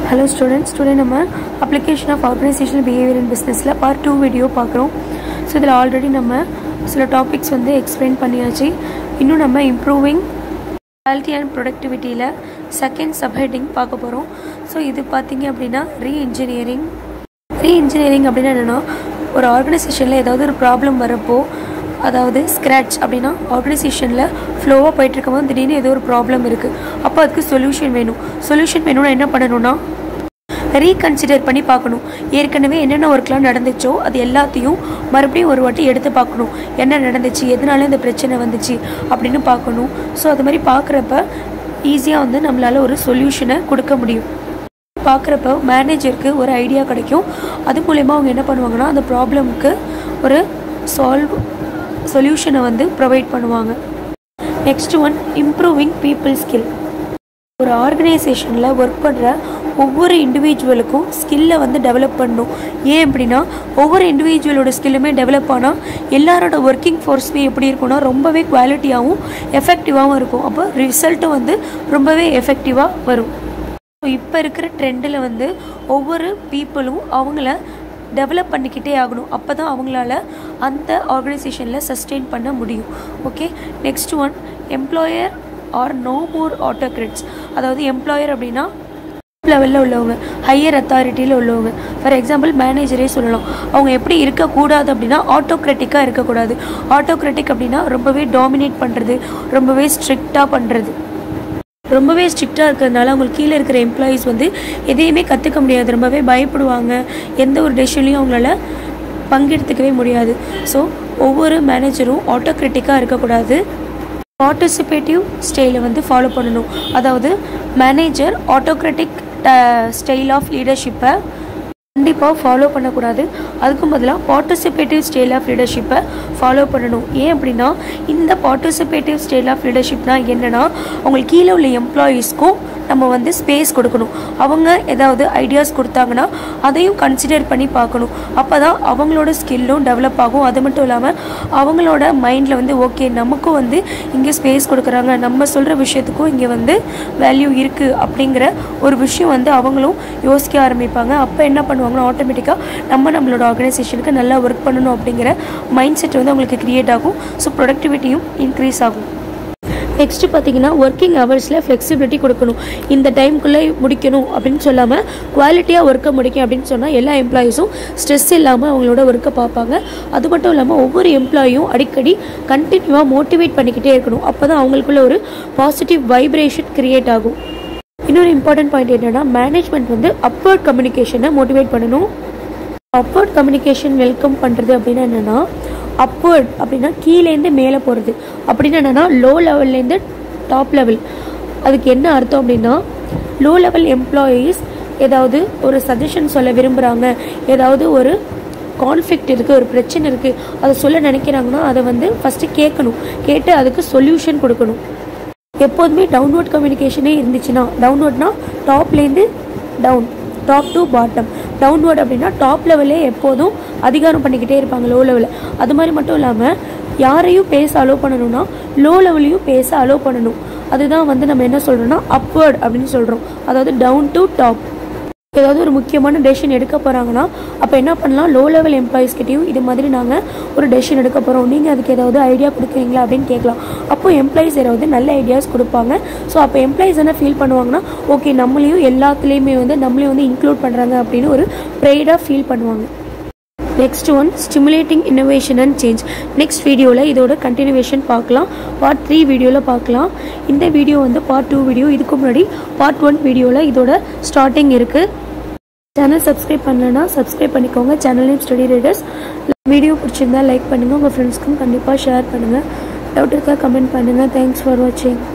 hello students today நம்ம application of organisational behaviour in பிஸ்னஸில் part two video பார்க்குறோம் so இதில் ஆல்ரெடி நம்ம சில டாபிக்ஸ் வந்து எக்ஸ்பிளைன் பண்ணியாச்சு இன்னும் நம்ம இம்ப்ரூவிங் குவாலிட்டி அண்ட் ப்ரொடக்டிவிட்டியில் செகண்ட் சப்ஹெட்டிங் பார்க்க போகிறோம் ஸோ இது பார்த்தீங்க அப்படின்னா ரீ இன்ஜினியரிங் ரீ இன்ஜினியரிங் அப்படின்னா என்னென்னா ஒரு ஆர்கனைசேஷனில் ஏதாவது ஒரு ப்ராப்ளம் வரப்போ அதாவது ஸ்க்ராட்ச் அப்படின்னா ஆர்கனைசேஷனில் ஃப்ளோவாக போயிட்டு இருக்கும்போது திடீர்னு ஏதோ ஒரு ப்ராப்ளம் இருக்குது அப்போ அதுக்கு சொல்யூஷன் வேணும் சொல்யூஷன் வேணும்னா என்ன பண்ணணும்னா ரீகன்சிடர் பண்ணி பார்க்கணும் ஏற்கனவே என்னென்ன ஒர்க்லாம் நடந்துச்சோ அது எல்லாத்தையும் மறுபடியும் ஒரு வாட்டி எடுத்து பார்க்கணும் என்ன நடந்துச்சு எதனால இந்த பிரச்சனை வந்துச்சு அப்படின்னு பார்க்கணும் ஸோ அது மாதிரி பார்க்குறப்ப ஈஸியாக வந்து நம்மளால் ஒரு சொல்யூஷனை கொடுக்க முடியும் பார்க்குறப்ப மேனேஜருக்கு ஒரு ஐடியா கிடைக்கும் அது மூலயமா அவங்க என்ன பண்ணுவாங்கன்னா அந்த ப்ராப்ளமுக்கு ஒரு சால்வ் சொல்யூஷனை வந்து ப்ரொவைட் பண்ணுவாங்க next one improving people skill ஒரு ஆர்கனைசேஷனில் ஒர்க் பண்ணுற ஒவ்வொரு இண்டிவிஜுவலுக்கும் ஸ்கில்லை வந்து டெவலப் பண்ணணும் ஏன் அப்படின்னா ஒவ்வொரு இண்டிவிஜுவலோட ஸ்கில்லுமே டெவலப் ஆனால் எல்லாரோட ஒர்க்கிங் ஃபோர்ஸுமே எப்படி இருக்கும்னா ரொம்பவே குவாலிட்டியாகவும் எஃபெக்டிவாகவும் இருக்கும் அப்போ ரிசல்ட்டும் வந்து ரொம்பவே எஃபெக்டிவாக வரும் ஸோ இப்போ இருக்கிற ட்ரெண்டில் வந்து ஒவ்வொரு பீப்புளும் அவங்கள டெவலப் பண்ணிக்கிட்டே ஆகணும் அப்போ தான் அவங்களால அந்த ஆர்கனைசேஷனில் சஸ்டெயின் பண்ண முடியும் okay next one employer are no more autocrats அதாவது எம்ப்ளாயர் அப்படின்னா லெவலில் உள்ளவங்க ஹையர் அத்தாரிட்டியில் உள்ளவங்க ஃபார் எக்ஸாம்பிள் மேனேஜரே சொல்லலாம் அவங்க எப்படி இருக்கக்கூடாது அப்படின்னா ஆட்டோக்ரெட்டிக்காக இருக்கக்கூடாது ஆட்டோக்ரெட்டிக் அப்படின்னா ரொம்பவே டாமினேட் பண்ணுறது ரொம்பவே ஸ்ட்ரிக்டாக பண்ணுறது ரொம்பவே ஸ்ட்ரிக்டாக இருக்கிறதுனால அவங்களுக்கு கீழே இருக்கிற எம்ப்ளாயீஸ் வந்து எதையுமே கற்றுக்க முடியாது ரொம்பவே பயப்படுவாங்க எந்த ஒரு டெசிஷன்லையும் அவங்களால பங்கெடுத்துக்கவே முடியாது ஸோ ஒவ்வொரு மேனேஜரும் ஆட்டோக்ரிட்டிக்காக இருக்கக்கூடாது பார்ட்டிசிபேட்டிவ் ஸ்டைலை வந்து ஃபாலோ பண்ணணும் அதாவது மேனேஜர் ஆட்டோக்ராட்டிக் ஸ்டைல் ஆஃப் லீடர்ஷிப்பை கண்டிப்பாக ஃபாலோ பண்ணக்கூடாது அதுக்கும் பதிலாக பார்ட்டிசிபேட்டிவ் ஸ்டைல் ஆஃப் லீடர்ஷிப்பை ஃபாலோ பண்ணணும் ஏன் அப்படின்னா இந்த பார்ட்டிசிபேட்டிவ் ஸ்டைல் ஆஃப் லீடர்ஷிப்னா என்னென்னா அவங்களுக்கு கீழே உள்ள எம்ப்ளாயீஸ்க்கும் நம்ம வந்து ஸ்பேஸ் கொடுக்கணும் அவங்க ஏதாவது ஐடியாஸ் கொடுத்தாங்கன்னா அதையும் கன்சிடர் பண்ணி பார்க்கணும் அப்போ தான் அவங்களோட ஸ்கில்லும் டெவலப் ஆகும் அது மட்டும் இல்லாமல் அவங்களோட மைண்டில் வந்து ஓகே நமக்கும் வந்து இங்கே ஸ்பேஸ் கொடுக்குறாங்க நம்ம சொல்கிற விஷயத்துக்கும் இங்கே வந்து வேல்யூ இருக்குது அப்படிங்கிற ஒரு விஷயம் வந்து அவங்களும் யோசிக்க ஆரம்பிப்பாங்க அப்போ என்ன பண்ணுவாங்கன்னா ஆட்டோமேட்டிக்காக நம்ம நம்மளோட ஆர்கனைசேஷனுக்கு நல்லா ஒர்க் பண்ணணும் அப்படிங்கிற மைண்ட் செட் வந்து அவங்களுக்கு க்ரியேட் ஆகும் ஸோ ப்ரொடக்டிவிட்டியும் இன்க்ரீஸ் ஆகும் நெக்ஸ்ட்டு பார்த்தீங்கன்னா ஒர்க்கிங் ஹவர்ஸில் ஃப்ளெக்சிபிலிட்டி கொடுக்கணும் இந்த டைமுக்குள்ளே முடிக்கணும் அப்படின்னு சொல்லாமல் குவாலிட்டியாக ஒர்க்கை முடிக்கும் அப்படின்னு சொன்னால் எல்லா எம்ப்ளாயீஸும் ஸ்ட்ரெஸ் இல்லாமல் அவங்களோட ஒர்க்கை பார்ப்பாங்க அது மட்டும் இல்லாமல் ஒவ்வொரு எம்ப்ளாயும் அடிக்கடி கண்டினியூவாக மோட்டிவேட் பண்ணிக்கிட்டே இருக்கணும் அப்போ தான் அவங்களுக்குள்ள ஒரு பாசிட்டிவ் வைப்ரேஷன் க்ரியேட் ஆகும் இன்னொரு இம்பார்ட்டன்ட் பாயிண்ட் என்னென்னா மேனேஜ்மெண்ட் வந்து அப்வர்ட் கம்யூனிகேஷனை மோட்டிவேட் பண்ணணும் அப்வர்ட் கம்யூனிகேஷன் வெல்கம் பண்ணுறது அப்படின்னா என்னென்னா அப்வர்ட் அப்படின்னா கீழேருந்து மேலே போகிறது அப்படின்னு என்னென்னா லோ லெவல்லேருந்து டாப் லெவல் அதுக்கு என்ன அர்த்தம் அப்படின்னா லோ லெவல் எம்ப்ளாயீஸ் ஏதாவது ஒரு சஜஷன் சொல்ல விரும்புகிறாங்க ஏதாவது ஒரு கான்ஃப்ளிக்ட் இருக்குது ஒரு பிரச்சனை இருக்குது அதை சொல்ல நினைக்கிறாங்கன்னா அதை வந்து ஃபஸ்ட்டு கேட்கணும் கேட்டு அதுக்கு சொல்யூஷன் கொடுக்கணும் எப்போதுமே டவுன்வர்ட் கம்யூனிகேஷனே இருந்துச்சுன்னா டவுன்வர்ட்னா டாப்லேருந்து down top to bottom downward அப்படின்னா டாப் லெவலே எப்போதும் அதிகாரம் பண்ணிக்கிட்டே இருப்பாங்க லோ லெவலில் அது மாதிரி மட்டும் இல்லாமல் யாரையும் பேச அலோவ் பண்ணணும்னா லோ லெவலையும் பேச அலோவ் பண்ணணும் அதுதான் வந்து நம்ம என்ன சொல்கிறோம்னா அப்வர்ட் அப்படின்னு சொல்கிறோம் அதாவது டவுன் டு டாப் ஏதாவது ஒரு முக்கியமான டெசிஷன் எடுக்க போகிறாங்கன்னா அப்போ என்ன பண்ணலாம் லோ லெவல் எம்ப்ளாயிஸ்கிட்டையும் இது மாதிரி நாங்கள் ஒரு டெசிஷன் எடுக்க போகிறோம் நீங்கள் அதுக்கு ஏதாவது ஐடியா கொடுக்குறீங்களா அப்படின்னு கேட்கலாம் அப்போ எம்ப்ளாயிஸ் ஏதாவது நல்ல ஐடியாஸ் கொடுப்பாங்க ஸோ அப்போ எம்ப்ளாயிஸ் என்ன ஃபீல் பண்ணுவாங்கன்னா ஓகே நம்மளையும் எல்லாத்துலேயுமே வந்து நம்மளையும் வந்து இன்க்ளூட் பண்ணுறாங்க அப்படின்னு ஒரு ப்ரைடாக ஃபீல் பண்ணுவாங்க next one stimulating innovation and change next வீடியோவில் இதோட கண்டினியூவேஷன் பார்க்கலாம் பார்ட் த்ரீ வீடியோவில் பார்க்கலாம் இந்த வீடியோ வந்து பார்ட் டூ வீடியோ இதுக்கு முன்னாடி பார்ட் ஒன் வீடியோவில் இதோட ஸ்டார்டிங் இருக்குது சேனல் சப்ஸ்கிரைப் பண்ணலன்னா சப்ஸ்கிரைப் பண்ணிக்கோங்க channel name study readers video பிடிச்சிருந்தா லைக் பண்ணுங்கள் உங்கள் ஃப்ரெண்ட்ஸ்க்கும் கண்டிப்பாக ஷேர் பண்ணுங்கள் டவுட் இருக்கா கமெண்ட் பண்ணுங்கள் தேங்க்ஸ் ஃபார் வாட்சிங்